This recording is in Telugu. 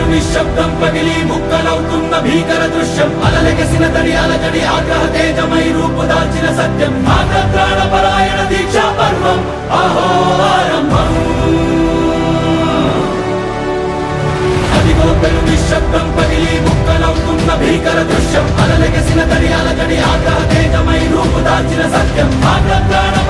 పెను నిశ్శబ్దం పగిలి ముక్కలవుతున్న భీకర దృశ్యం అలలెగసిన తడి అలజడి ఆగ్రహ తేజమై రూపుదాల్చిన సత్యం ఆగ్రత్రాణ పరాయణ దీక్షా పర్వం అహో ఆరంభం అదిగో పెను నిశ్శబ్దం పగిలి ముక్కలవుతున్న భీకర దృశ్యం అలలెగసిన తడి అలజడి ఆగ్రహ తేజమై రూపుదాల్చిన సత్యం ఆగ్రత్రాణ